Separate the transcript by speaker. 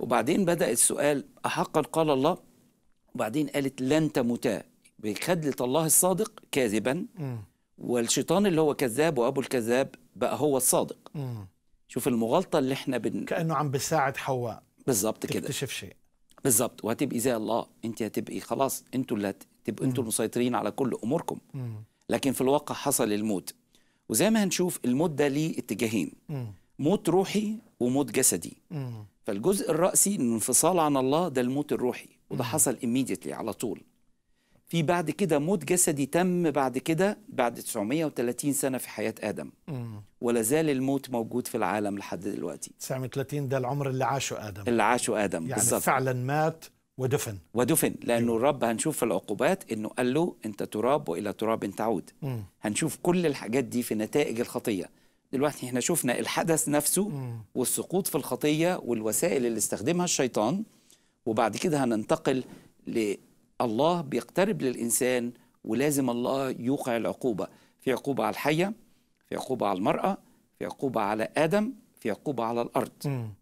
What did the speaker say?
Speaker 1: وبعدين بدأ السؤال أحقا قال الله وبعدين قالت لن تموتا بخدلة الله الصادق كاذبا والشيطان اللي هو كذاب وأبو الكذاب بقى هو الصادق شوف المغالطة اللي احنا بن...
Speaker 2: كأنه عم بيساعد حواء
Speaker 1: بالظبط كده
Speaker 2: تكتشف شيء
Speaker 1: بالظبط وهتبقي زي الله انت هتبقي خلاص انتوا اللي هتبقوا انتوا المسيطرين على كل اموركم لكن في الواقع حصل الموت وزي ما هنشوف الموت ده ليه اتجاهين موت روحي وموت جسدي فالجزء الرأسي الانفصال عن الله ده الموت الروحي وده حصل immediately على طول في بعد كده موت جسدي تم بعد كده بعد 930 سنة في حياة آدم ولا زال الموت موجود في العالم لحد دلوقتي
Speaker 2: 930 ده العمر اللي عاشه آدم
Speaker 1: اللي عاشه آدم
Speaker 2: يعني
Speaker 1: بالظبط
Speaker 2: فعلا مات ودفن
Speaker 1: ودفن لانه الرب هنشوف في العقوبات انه قال له انت تراب والى تراب تعود
Speaker 2: مم.
Speaker 1: هنشوف كل الحاجات دي في نتائج الخطيه دلوقتي احنا شفنا الحدث نفسه والسقوط في الخطيه والوسائل اللي استخدمها الشيطان وبعد كده هننتقل لله بيقترب للانسان ولازم الله يوقع العقوبه في عقوبه على الحيه في عقوبه على المراه في عقوبه على ادم في عقوبه على الارض
Speaker 2: مم.